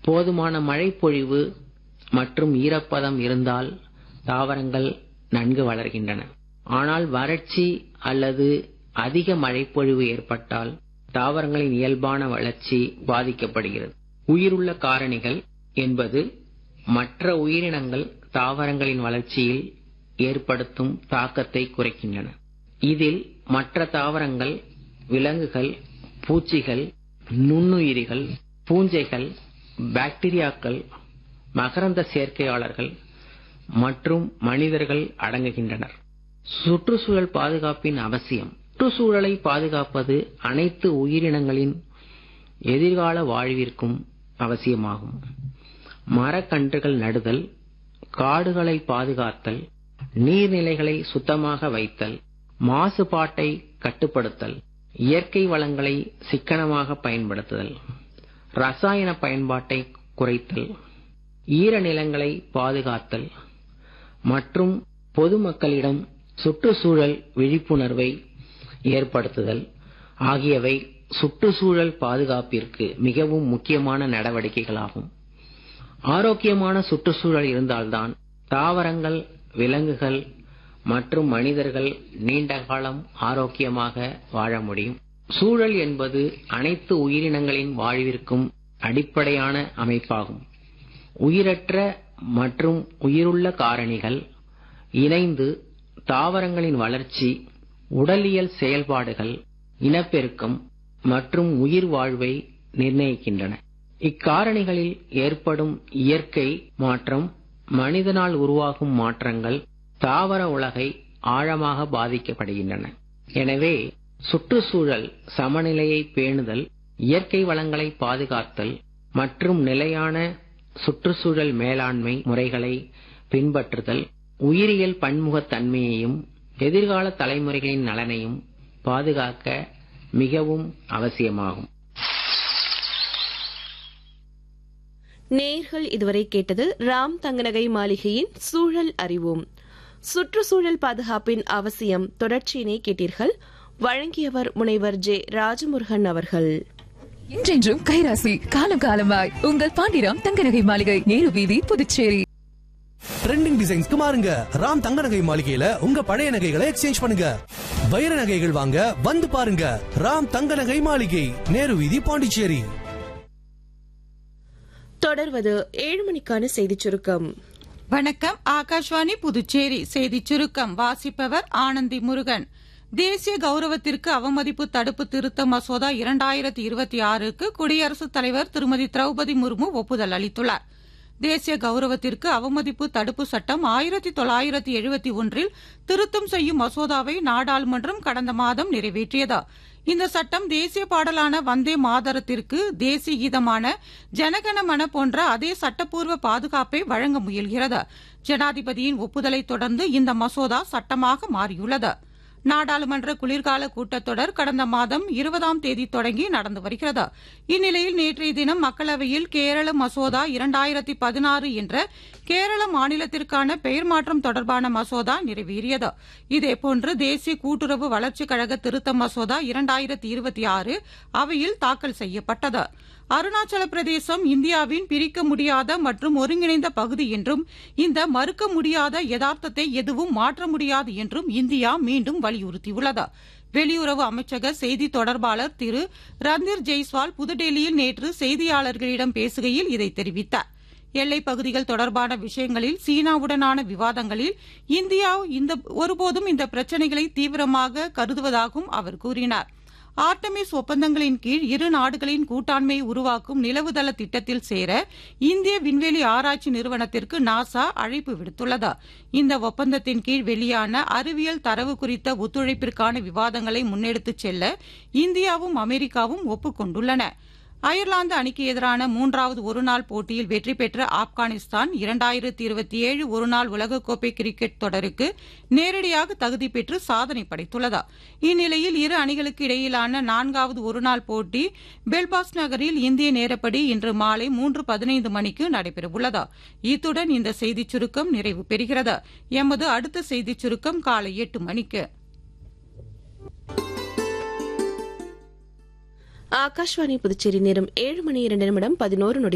போதுமான மழைப்பொழிவு மற்றும் ஈரப்பதம் இருந்தால் தாவரங்கள் நன்கு வளர்கின்றன ஆனால் வறட்சி அல்லது அதிக மழைப்பொழிவு ஏற்பட்டால் தாவரங்களின் இயல்பான வளர்ச்சி பாதிக்கப்படுகிறது உயிருள்ள காரணிகள் என்பது மற்ற உயிரினங்கள் தாவரங்களின் வளர்ச்சியில் ஏற்படுத்தும் தாக்கத்தை குறைக்கின்றன இதில் மற்ற தாவரங்கள் விலங்குகள் பூச்சிகள் நுண்ணுயிரிகள் பூஞ்சைகள் பாக்டீரியாக்கள் மகரந்த சேர்க்கையாளர்கள் மற்றும் மனிதர்கள் அடங்குகின்றனர் சுற்றுச்சூழல் பாதுகாப்பின் அவசியம் சுற்றுச்சூழலை பாதுகாப்பது அனைத்து உயிரினங்களின் எதிர்கால வாழ்விற்கும் அவசியமாகும் மரக்கன்றுகள் நடுதல் காடுகளை பாதுகாத்தல் நீர்நிலைகளை சுத்தமாக வைத்தல் மாசுபாட்டை கட்டுப்படுத்தல் இயற்கை வளங்களை சிக்கனமாக பயன்படுத்துதல் ரசாயன பயன்பாட்டை குறைத்தல் ஈரநிலங்களை பாதுகாத்தல் மற்றும் பொதுமக்களிடம் சுற்றுச்சூழல் விழிப்புணர்வை ஏற்படுத்துதல் ஆகியவை சுற்றுச்சூழல் பாதுகாப்பிற்கு மிகவும் முக்கியமான நடவடிக்கைகளாகும் ஆரோக்கியமான சுற்றுச்சூழல் இருந்தால்தான் தாவரங்கள் விலங்குகள் மற்றும் மனிதர்கள் நீண்ட காலம் ஆரோக்கியமாக வாழ முடியும் சூழல் என்பது அனைத்து உயிரினங்களின் வாழ்விற்கும் அடிப்படையான அமைப்பாகும் உயிரற்ற மற்றும் உயிருள்ள காரணிகள் இணைந்து தாவரங்களின் வளர்ச்சி உடலியல் செயல்பாடுகள் இனப்பெருக்கம் மற்றும் உயிர் வாழ்வை நிர்ணயிக்கின்றன இக்காரணிகளில் ஏற்படும் இயற்கை மாற்றம் மனிதனால் உருவாகும் மாற்றங்கள் தாவர உலகை ஆழமாக பாதிக்கப்படுகின்றன எனவே சுற்றுச்சூழல் சமநிலையை பேணுதல் இயற்கை வளங்களை பாதுகாத்தல் மற்றும் நிலையான சுற்றுச்சூழல் மேலாண்மை முறைகளை பின்பற்றுதல் உயிரியல் பன்முகத்தன்மையையும் எதிர்கால தலைமுறைகளின் நலனையும் பாதுகாக்க மிகவும் அவசியமாகும் நேர்கள் இதுவரை கேட்டது ராம் தங்கநகை மாளிகையின் சூழல் அறிவோம் சுற்றுச்சூழல் பாதுகாப்பின் அவசியம் தொடர்ச்சியினை கேட்டீர்கள் வழங்கியவர் முனைவர் ஜே ராஜமுருகன் அவர்கள் என்றென்றும் கைராசி காலம் காலமாய் உங்கள் பாண்டிராம் தங்கநகை மாளிகை நேரு வீதி புதுச்சேரி ட்ரெண்டிங் டிசைன்ஸ்க்கு மாறுங்க ராம் தங்க நகை மாளிகையில உங்க பழைய நகைகளை எக்ஸ்சேஞ்ச் பண்ணுங்க வைர நகைகள் வாங்க வந்து பாருங்க ராம் தங்க நகை மாளிகை நேரு வீதி பாண்டிச்சேரி தொடர்வது ஏழு மணிக்கான செய்திச் சுருக்கம் வணக்கம் ஆகாஷ்வாணி புதுச்சேரி செய்திச் சுருக்கம் வாசிப்பவர் ஆனந்தி முருகன் தேசிய கௌரவத்திற்கு அவமதிப்பு தடுப்பு திருத்த மசோதா இரண்டாயிரத்தி இருபத்தி ஆறுக்கு குடியரசுத் தலைவர் திருமதி திரௌபதி முர்மு ஒப்புதல் அளித்துள்ளார் தேசிய கௌரவத்திற்கு அவமதிப்பு தடுப்பு சட்டம் ஆயிரத்தி தொள்ளாயிரத்தி எழுபத்தி ஒன்றில் திருத்தம் செய்யும் மசோதாவை நாடாளுமன்றம் கடந்த மாதம் நிறைவேற்றியது இந்த சட்டம் தேசிய பாடலான வந்தே மாதரத்திற்கு தேசிய கீதமான ஜனகணமன போன்ற அதே சட்டப்பூர்வ பாதுகாப்பை வழங்க முயல்கிறது ஜனாதிபதியின் ஒப்புதலை தொடர்ந்து இந்த மசோதா சட்டமாக மாறியுள்ளது நாடாளுமன்ற குளிர்கால கூட்டத்தொடர் கடந்த மாதம் இருபதாம் தேதி தொடங்கி நடந்து வருகிறது இந்நிலையில் நேற்றைய தினம் மக்களவையில் கேரள மசோதா இரண்டாயிரத்தி பதினாறு என்ற கேரள மாநிலத்திற்கான பெயர் மாற்றம் தொடர்பான மசோதா நிறைவேறியது இதேபோன்று தேசிய கூட்டுறவு வளர்ச்சிக் கழக திருத்த மசோதா இரண்டாயிரத்தி இருபத்தி ஆறு அவையில் தாக்கல் செய்யப்பட்டது அருணாச்சல பிரதேசம் இந்தியாவின் பிரிக்க முடியாத மற்றும் ஒருங்கிணைந்த பகுதி என்றும் இந்த மறுக்க முடியாத யதார்த்தத்தை எதுவும் மாற்ற முடியாது என்றும் இந்தியா மீண்டும் வலியுறுத்தியுள்ளது வெளியுறவு அமைச்சக செய்தி தொடர்பாளர் திரு ரந்தீர் ஜெய்ஸ்வால் புதுடெல்லியில் நேற்று செய்தியாளர்களிடம் பேசுகையில் இதை தெரிவித்தார் எல்லைப் பகுதிகள் தொடர்பான விஷயங்களில் சீனாவுடனான விவாதங்களில் இந்தியா இந்த ஒருபோதும் இந்த பிரச்சினைகளை தீவிரமாக கருதுவதாகவும் அவர் கூறினார் ஆர்டமிஸ் ஒப்பந்தங்களின் கீழ் இரு நாடுகளின் கூட்டாண்மையை உருவாக்கும் நிலவுதள திட்டத்தில் சேர இந்திய விண்வெளி ஆராய்ச்சி நிறுவனத்திற்கு நாசா அழைப்பு விடுத்துள்ளது இந்த ஒப்பந்தத்தின் கீழ் வெளியான அறிவியல் தரவு குறித்த ஒத்துழைப்பிற்கான விவாதங்களை முன்னெடுத்துச் செல்ல இந்தியாவும் அமெரிக்காவும் ஒப்புக் அயர்லாந்து அணிக்கு எதிரான மூன்றாவது ஒருநாள் போட்டியில் வெற்றி பெற்ற ஆப்கானிஸ்தான் இரண்டாயிரத்தி இருபத்தி ஏழு ஒருநாள் உலகக்கோப்பை கிரிக்கெட் தொடருக்கு நேரடியாக தகுதி பெற்று சாதனை படைத்துள்ளது இந்நிலையில் இரு அணிகளுக்கு இடையிலான நான்காவது ஒருநாள் போட்டி பெல்பாஸ் நகரில் இந்திய நேரப்படி இன்று மாலை மூன்று பதினைந்து மணிக்கு நடைபெறவுள்ளது இத்துடன் இந்த செய்திச் சுருக்கம் நிறைவு பெறுகிறது எமது அடுத்த செய்திச் சுருக்கம் காலை எட்டு மணிக்கு ஆகாஷ்வாணி புதுச்சேரி நேரம் ஏழு மணி இரண்டு நிமிடம் பதினோரு நொடி